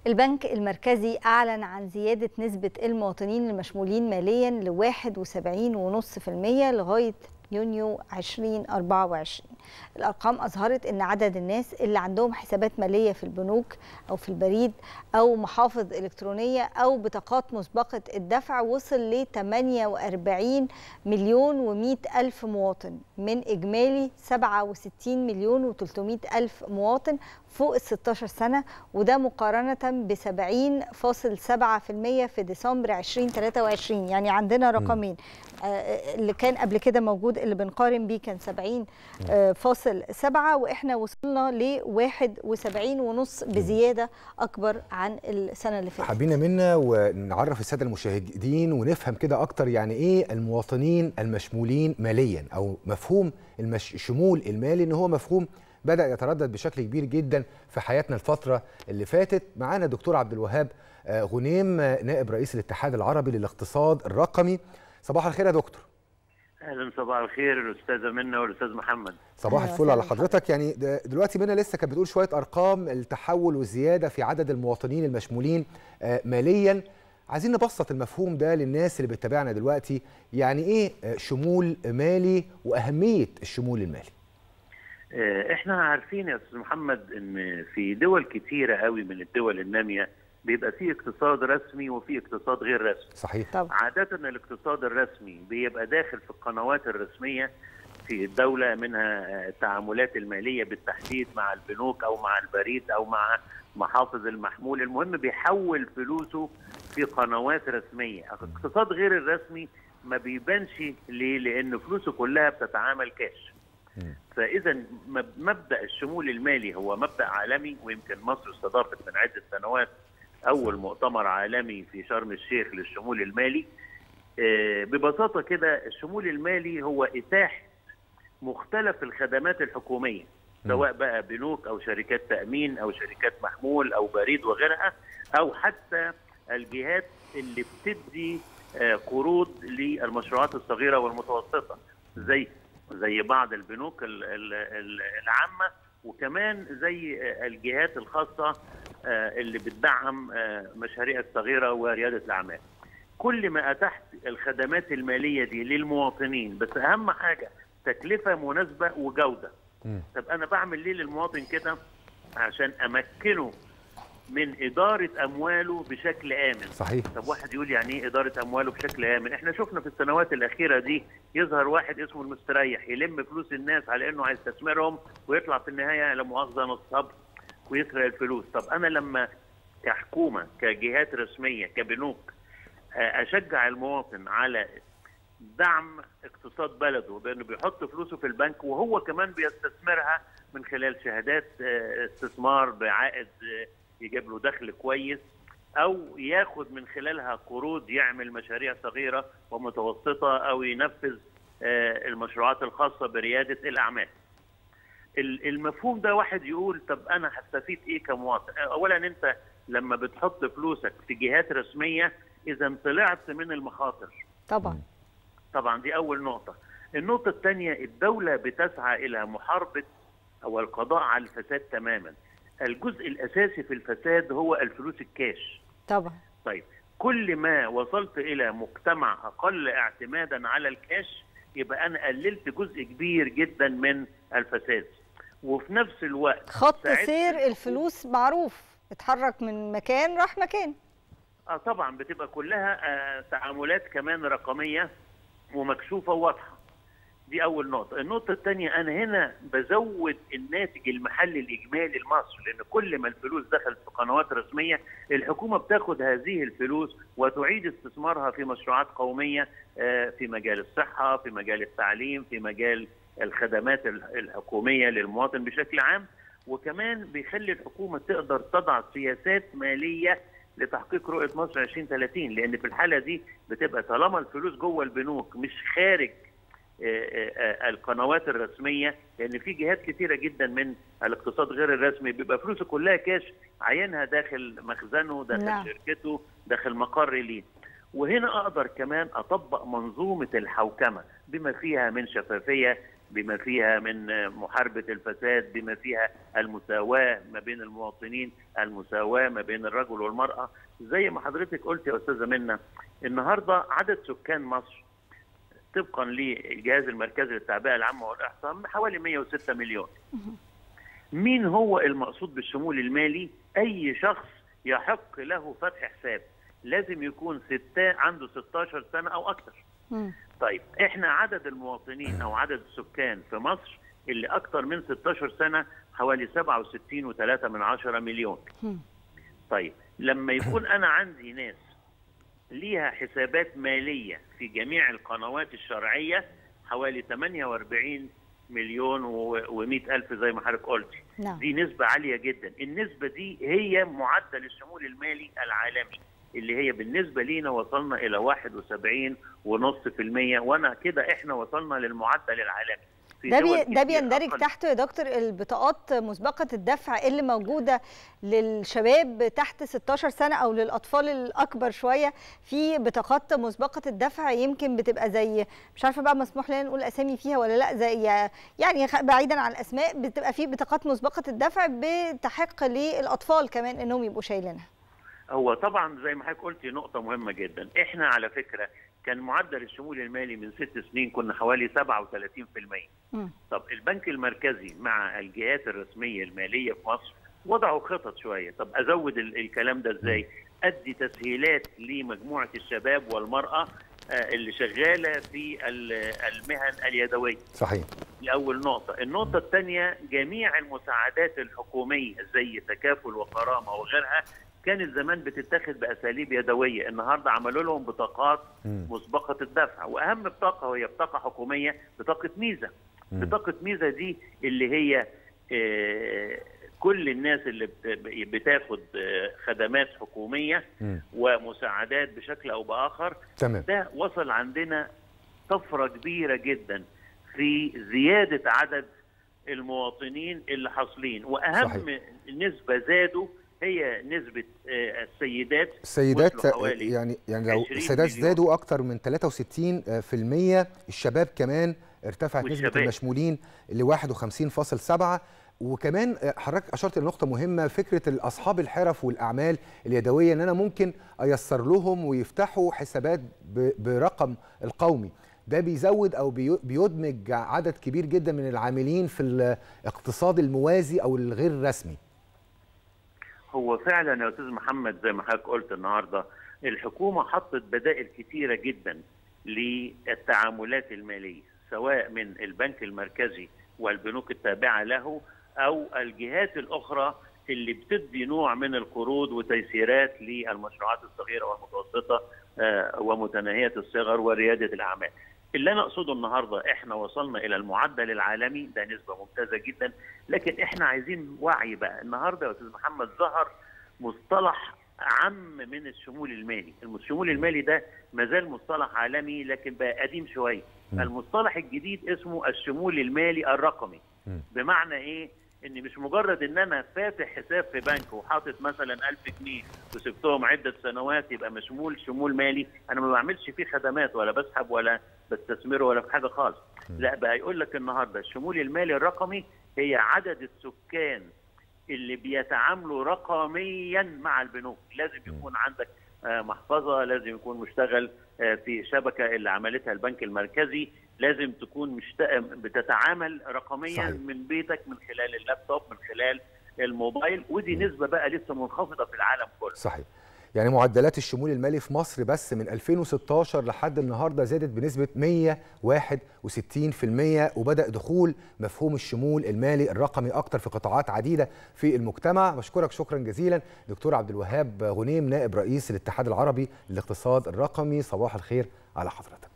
البنك المركزي أعلن عن زيادة نسبة المواطنين المشمولين ماليا ل 71.5% لغاية يونيو 2024 الأرقام أظهرت أن عدد الناس اللي عندهم حسابات مالية في البنوك أو في البريد أو محافظ إلكترونية أو بطاقات مسبقة الدفع وصل ل 48 مليون و100 ألف مواطن من إجمالي 67 مليون و300 ألف مواطن فوق ال 16 سنة وده مقارنة ب 70.7% في ديسمبر 2023 يعني عندنا رقمين اللي كان قبل كده موجود اللي بنقارن بيه كان 70 فاصل سبعة وإحنا وصلنا ل 71 ونص بزيادة أكبر عن السنة اللي فاتت حابين منا ونعرف السادة المشاهدين ونفهم كده أكتر يعني إيه المواطنين المشمولين ماليا أو مفهوم الشمول المالي إن هو مفهوم بدأ يتردد بشكل كبير جدا في حياتنا الفترة اللي فاتت معانا دكتور عبد الوهاب غنيم نائب رئيس الاتحاد العربي للاقتصاد الرقمي صباح الخير يا دكتور اهلا صباح الخير الاستاذه منى والاستاذ محمد صباح الفل على حضرتك يعني دلوقتي منى لسه كانت بتقول شويه ارقام التحول والزياده في عدد المواطنين المشمولين ماليا عايزين نبسط المفهوم ده للناس اللي بتتابعنا دلوقتي يعني ايه شمول مالي واهميه الشمول المالي احنا عارفين يا استاذ محمد ان في دول كتيره قوي من الدول الناميه بيبقى في اقتصاد رسمي وفي اقتصاد غير رسمي صحيح طبعا. عادة الاقتصاد الرسمي بيبقى داخل في القنوات الرسمية في الدولة منها التعاملات المالية بالتحديد مع البنوك أو مع البريد أو مع محافظ المحمول المهم بيحول فلوسه في قنوات رسمية الاقتصاد غير الرسمي ما بيبانش ليه لأن فلوسه كلها بتتعامل كاش فاذا مبدا الشمول المالي هو مبدا عالمي ويمكن مصر استضافت من عده سنوات اول مؤتمر عالمي في شرم الشيخ للشمول المالي ببساطه كده الشمول المالي هو اتاحه مختلف الخدمات الحكوميه سواء بقى بنوك او شركات تامين او شركات محمول او بريد وغيرها او حتى الجهات اللي بتدي قروض للمشروعات الصغيره والمتوسطه زي زي بعض البنوك العامه وكمان زي الجهات الخاصه اللي بتدعم مشاريع الصغيره ورياده الاعمال. كل ما اتحت الخدمات الماليه دي للمواطنين بس اهم حاجه تكلفه مناسبه وجوده. طب انا بعمل ليه للمواطن كده؟ عشان امكنه من إدارة أمواله بشكل آمن صحيح طب واحد يقول يعني إيه إدارة أمواله بشكل آمن إحنا شفنا في السنوات الأخيرة دي يظهر واحد اسمه المستريح يلم فلوس الناس على إنه هيستثمرهم ويطلع في النهاية لا مؤاخذة نصاب ويسرق الفلوس طب أنا لما كحكومة كجهات رسمية كبنوك أشجع المواطن على دعم اقتصاد بلده بانه بيحط فلوسه في البنك وهو كمان بيستثمرها من خلال شهادات استثمار بعائد يجيب له دخل كويس او ياخد من خلالها قروض يعمل مشاريع صغيره ومتوسطه او ينفذ المشروعات الخاصه برياده الاعمال. المفهوم ده واحد يقول طب انا هستفيد ايه كمواطن؟ اولا انت لما بتحط فلوسك في جهات رسميه اذا طلعت من المخاطر. طبعا. طبعا دي اول نقطه. النقطه الثانيه الدوله بتسعى الى محاربه او القضاء على الفساد تماما. الجزء الاساسي في الفساد هو الفلوس الكاش طبعا طيب كل ما وصلت الى مجتمع اقل اعتمادا على الكاش يبقى انا قللت جزء كبير جدا من الفساد وفي نفس الوقت خط سير الفلوس معروف اتحرك من مكان راح مكان اه طبعا بتبقى كلها آه تعاملات كمان رقميه ومكشوفه وواضحه دي اول نقطه النقطه الثانيه انا هنا بزود الناتج المحلي الاجمالي لمصر لان كل ما الفلوس دخلت في قنوات رسميه الحكومه بتاخد هذه الفلوس وتعيد استثمارها في مشروعات قوميه في مجال الصحه في مجال التعليم في مجال الخدمات الحكوميه للمواطن بشكل عام وكمان بيخلي الحكومه تقدر تضع سياسات ماليه لتحقيق رؤيه مصر 2030 لان في الحاله دي بتبقى طالما الفلوس جوه البنوك مش خارج القنوات الرسميه لان في جهات كثيره جدا من الاقتصاد غير الرسمي بيبقى فلوسه كلها كاش عينها داخل مخزنه داخل لا. شركته داخل مقر ليه وهنا اقدر كمان اطبق منظومه الحوكمه بما فيها من شفافيه بما فيها من محاربه الفساد بما فيها المساواه ما بين المواطنين المساواه ما بين الرجل والمراه زي ما حضرتك قلت يا استاذه منى النهارده عدد سكان مصر طبقا للجهاز المركزي للتعبئه العامه والاحصاء حوالي 106 مليون مين هو المقصود بالشمول المالي اي شخص يحق له فتح حساب لازم يكون ستا عنده 16 سنه او اكثر طيب احنا عدد المواطنين او عدد السكان في مصر اللي اكثر من 16 سنه حوالي 67.3 من عشرة مليون طيب لما يكون انا عندي ناس ليها حسابات ماليه في جميع القنوات الشرعيه حوالي 48 مليون و100 الف زي ما حضرتك قلتي نعم. دي نسبه عاليه جدا النسبه دي هي معدل الشمول المالي العالمي اللي هي بالنسبه لينا وصلنا الى 71 ونص في المية وانا كده احنا وصلنا للمعدل العالمي في ده دول بي ده كتير بيندرج أقل. تحته يا دكتور البطاقات مسبقه الدفع اللي موجوده للشباب تحت 16 سنه او للاطفال الاكبر شويه في بطاقات مسبقه الدفع يمكن بتبقى زي مش عارفه بقى مسموح لنا نقول اسامي فيها ولا لا زي يعني خ- بعيدا عن الاسماء بتبقى في بطاقات مسبقه الدفع بتحق للاطفال كمان انهم يبقوا شايلينها هو طبعا زي ما حضرتك قلتي نقطة مهمة جدا، احنا على فكرة كان معدل الشمول المالي من ست سنين كنا حوالي 37%. مم. طب البنك المركزي مع الجهات الرسمية المالية في مصر وضعوا خطط شوية، طب ازود ال- الكلام ده ازاي؟ ادي تسهيلات لمجموعة الشباب والمرأة آه، اللي شغالة في ال- المهن اليدوية. صحيح دي أول نقطة، النقطة الثانية جميع المساعدات الحكومية زي تكافل وكرامة وغيرها كانت زمان بتتاخد بأساليب يدوية، النهاردة عملوا لهم بطاقات مم. مسبقة الدفع، وأهم بطاقة وهي بطاقة حكومية بطاقة ميزة. مم. بطاقة ميزة دي اللي هي آه، كل الناس اللي بت- بتاخد آه، خدمات حكومية مم. ومساعدات بشكل أو بآخر تمام ده وصل عندنا طفرة كبيرة جدا في زيادة عدد المواطنين اللي حاصلين وأهم صحيح. نسبة زادوا هي نسبة آه، السيدات السيدات وصلوا حوالي يعني يعني لو 20 السيدات مليون. زادوا اكتر من 63% الشباب كمان ارتفعت نسبه والشباب. المشمولين ل 51.7 وكمان حضرتك اشرت لنقطه مهمه فكره اصحاب الحرف والاعمال اليدويه ان انا ممكن ايسر لهم ويفتحوا حسابات ب- برقم القومي ده بيزود او بي- بيدمج عدد كبير جدا من العاملين في الاقتصاد الموازي او الغير رسمي هو فعلا يا استاذ محمد زي ما حضرتك قلت النهارده الحكومه حطت بدائل كتيره جدا للتعاملات الماليه سواء من البنك المركزي والبنوك التابعه له او الجهات الاخرى اللي بتدي نوع من القروض وتيسيرات للمشروعات الصغيره والمتوسطه آه، ومتناهيه الصغر ورياده الاعمال. اللي انا اقصده النهارده احنا وصلنا الى المعدل العالمي ده نسبه ممتازه جدا لكن احنا عايزين وعي بقى النهارده يا استاذ محمد ظهر مصطلح عام من الشمول المالي، الشمول المالي ده ما زال مصطلح عالمي لكن بقى قديم شويه. م. المصطلح الجديد اسمه الشمول المالي الرقمي. م. بمعنى ايه؟ ان مش مجرد ان انا فاتح حساب في بنك وحاطط مثلا 1000 جنيه وسبتهم عده سنوات يبقى مشمول شمول مالي انا ما بعملش فيه خدمات ولا بسحب ولا بستثمره ولا في حاجه خالص لا بقى يقول لك النهارده الشمول المالي الرقمي هي عدد السكان اللي بيتعاملوا رقميا مع البنوك لازم يكون عندك آه، محفظه لازم يكون مشتغل آه، في شبكه اللي عملتها البنك المركزي لازم تكون مشت... بتتعامل رقميا صحيح. من بيتك من خلال اللابتوب من خلال الموبايل ودي نسبه بقى لسه منخفضه في العالم كله صحيح يعني معدلات الشمول المالي في مصر بس من 2016 لحد النهارده زادت بنسبه 161% وبدا دخول مفهوم الشمول المالي الرقمي اكتر في قطاعات عديده في المجتمع بشكرك شكرا جزيلا دكتور عبد الوهاب غنيم نائب رئيس الاتحاد العربي للاقتصاد الرقمي صباح الخير على حضرتك